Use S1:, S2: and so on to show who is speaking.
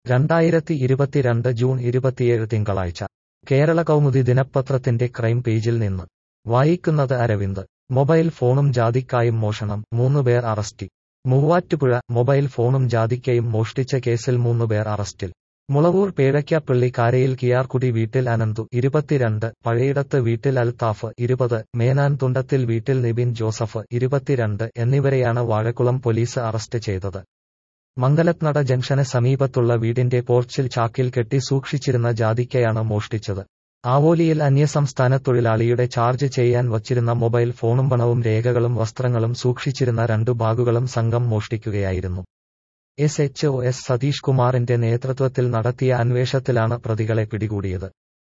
S1: രണ്ടായിരത്തി ഇരുപത്തിരണ്ട് ജൂൺ ഇരുപത്തിയേഴ് തിങ്കളാഴ്ച കേരള കൗമുദി ദിനപത്രത്തിന്റെ ക്രൈം പേജിൽ നിന്ന് വായിക്കുന്നത് അരവിന്ദ് മൊബൈൽ ഫോണും ജാതിക്കായും മോഷണം മൂന്നുപേർ അറസ്റ്റിൽ മൂവാറ്റുപുഴ മൊബൈൽ ഫോണും ജാതിക്കയും മോഷ്ടിച്ച കേസിൽ മൂന്നുപേർ അറസ്റ്റിൽ മുളവൂർ പേഴയ്ക്കാപ്പള്ളി കാരയിൽ കിയാർകുടി വീട്ടിൽ അനന്തു ഇരുപത്തിരണ്ട് പഴയിടത്ത് വീട്ടിൽ അൽത്താഫ് ഇരുപത് മേനാൻ തുണ്ടത്തിൽ വീട്ടിൽ നിബിൻ ജോസഫ് ഇരുപത്തിരണ്ട് എന്നിവരെയാണ് വാഴക്കുളം പോലീസ് അറസ്റ്റ് ചെയ്തത് മംഗലത്നട ജംഗ്ഷന് സമീപത്തുള്ള വീടിന്റെ പോർച്ചിൽ ചാക്കിൽ കെട്ടി സൂക്ഷിച്ചിരുന്ന ജാതിക്കയാണ് മോഷ്ടിച്ചത് ആവോലിയിൽ അന്യസംസ്ഥാന തൊഴിലാളിയുടെ ചാർജ് ചെയ്യാൻ വച്ചിരുന്ന മൊബൈൽ ഫോണും പണവും രേഖകളും വസ്ത്രങ്ങളും സൂക്ഷിച്ചിരുന്ന രണ്ടു ബാഗുകളും സംഘം മോഷ്ടിക്കുകയായിരുന്നു S H O S Satheesh കുമാറിന്റെ നേതൃത്വത്തിൽ നടത്തിയ അന്വേഷണത്തിലാണ് പ്രതികളെ പിടികൂടിയത്